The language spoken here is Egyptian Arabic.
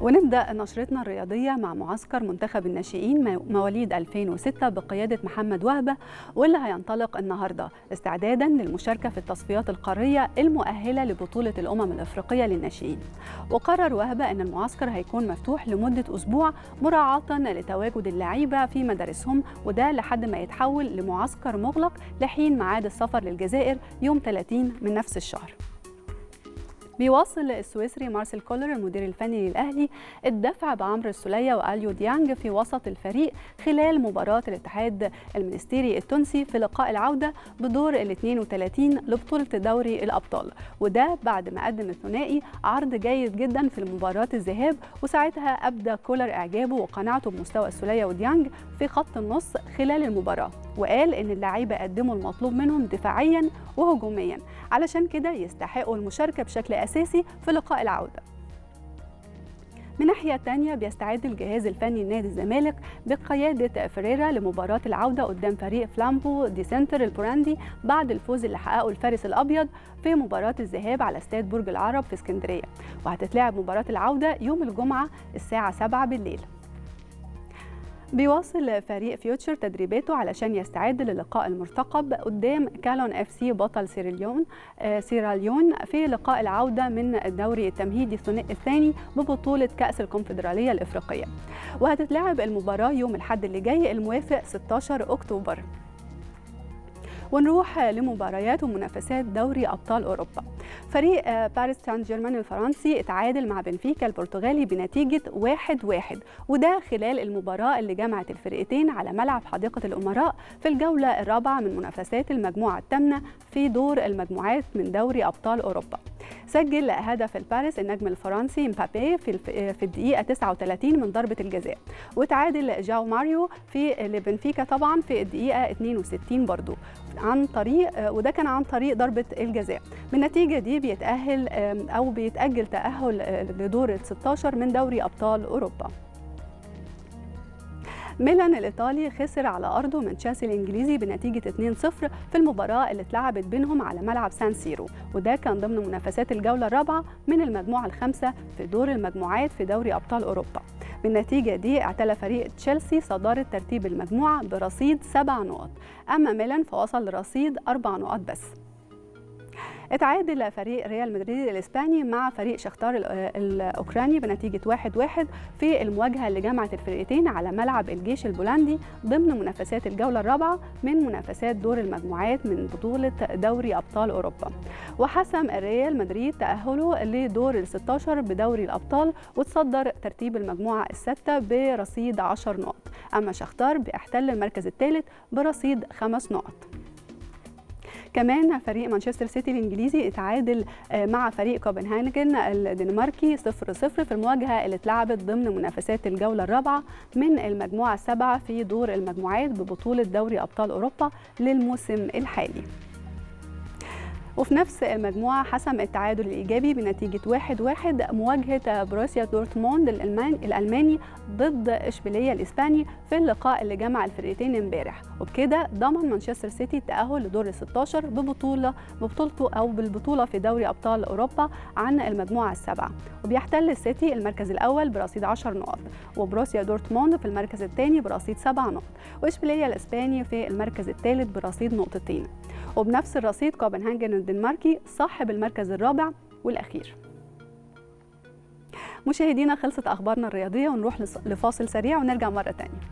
ونبدأ نشرتنا الرياضية مع معسكر منتخب الناشئين مواليد 2006 بقيادة محمد وهبة واللي هينطلق النهاردة استعدادا للمشاركة في التصفيات القارية المؤهلة لبطولة الأمم الأفريقية للناشئين وقرر وهبة أن المعسكر هيكون مفتوح لمدة أسبوع مراعاة لتواجد اللعيبة في مدارسهم وده لحد ما يتحول لمعسكر مغلق لحين ميعاد السفر للجزائر يوم 30 من نفس الشهر بيواصل السويسري مارسيل كولر المدير الفني للأهلي الدفع بعمرو السولية وأليو ديانج في وسط الفريق خلال مباراة الاتحاد المنستيري التونسي في لقاء العودة بدور ال 32 لبطولة دوري الأبطال وده بعد ما قدم الثنائي عرض جيد جدا في مباراة الذهاب وساعتها أبدى كولر إعجابه وقناعته بمستوى السولية وديانج في خط النص خلال المباراة وقال إن اللعيبة قدموا المطلوب منهم دفاعيا وهجوميا علشان كده يستحقوا المشاركة بشكل أساسي في لقاء العودة من ناحية تانية بيستعد الجهاز الفني لنادي الزمالك بقيادة فريرا لمباراة العودة قدام فريق فلامبو دي سنتر البوراندي بعد الفوز اللي حققه الفارس الأبيض في مباراة الذهاب على استاد برج العرب في اسكندرية وهتتلعب مباراة العودة يوم الجمعة الساعة 7 بالليل بيواصل فريق فيوتشر تدريباته علشان يستعد للقاء المرتقب قدام كالون اف سي بطل سيراليون سيراليون في لقاء العوده من الدوري التمهيدي الثاني ببطوله كاس الكونفدراليه الافريقيه وهتتلعب المباراه يوم الاحد اللي جاي الموافق 16 اكتوبر ونروح لمباريات ومنافسات دوري ابطال اوروبا فريق باريس سان جيرمان الفرنسي اتعادل مع بنفيكا البرتغالي بنتيجه 1-1 واحد واحد وده خلال المباراه اللي جمعت الفرقتين على ملعب حديقه الامراء في الجوله الرابعه من منافسات المجموعه الثامنه في دور المجموعات من دوري ابطال اوروبا سجل هدف الباريس النجم الفرنسي مبابي في في الدقيقه 39 من ضربه الجزاء وتعادل جاو ماريو في لبنفيكا طبعا في الدقيقه 62 برضو عن طريق وده كان عن طريق ضربه الجزاء بالنتيجه دي بيتاهل او بيتاجل تاهل لدور ال 16 من دوري ابطال اوروبا ميلان الإيطالي خسر على أرضه من تشيلسي الإنجليزي بنتيجة 2-0 في المباراة اللي اتلعبت بينهم على ملعب سان سيرو وده كان ضمن منافسات الجولة الرابعة من المجموعة الخامسة في دور المجموعات في دوري أبطال أوروبا بالنتيجة دي اعتلى فريق تشيلسي صدارة ترتيب المجموعة برصيد سبع نقط أما ميلان فوصل لرصيد أربع نقط بس اتعادل فريق ريال مدريد الاسباني مع فريق شختار الاوكراني بنتيجه 1-1 واحد واحد في المواجهه اللي جمعت الفرقتين على ملعب الجيش البولندي ضمن منافسات الجوله الرابعه من منافسات دور المجموعات من بطوله دوري ابطال اوروبا وحسم الريال مدريد تاهله لدور ال 16 بدوري الابطال وتصدر ترتيب المجموعه السادسه برصيد 10 نقط اما شختار بيحتل المركز الثالث برصيد خمس نقط كمان فريق مانشستر سيتي الانجليزي اتعادل مع فريق كوبنهاجن الدنماركي 0-0 في المواجهه اللي اتلعبت ضمن منافسات الجوله الرابعه من المجموعه السابعه في دور المجموعات ببطوله دوري ابطال اوروبا للموسم الحالي وفي نفس المجموعة حسم التعادل الإيجابي بنتيجة 1-1 واحد واحد مواجهة بروسيا دورتموند الألماني ضد إشبيلية الإسباني في اللقاء اللي جمع الفرقتين امبارح وبكده ضمن مانشستر سيتي التأهل لدور ال 16 ببطولة ببطولته أو بالبطولة في دوري أبطال أوروبا عن المجموعة السابعة وبيحتل السيتي المركز الأول برصيد 10 نقط وبروسيا دورتموند في المركز الثاني برصيد 7 نقط وإشبيلية الإسباني في المركز الثالث برصيد نقطتين وبنفس الرصيد كوبنهاجن الدنماركي صاحب المركز الرابع والأخير مشاهدينا خلصت أخبارنا الرياضية ونروح لفاصل سريع ونرجع مرة تانية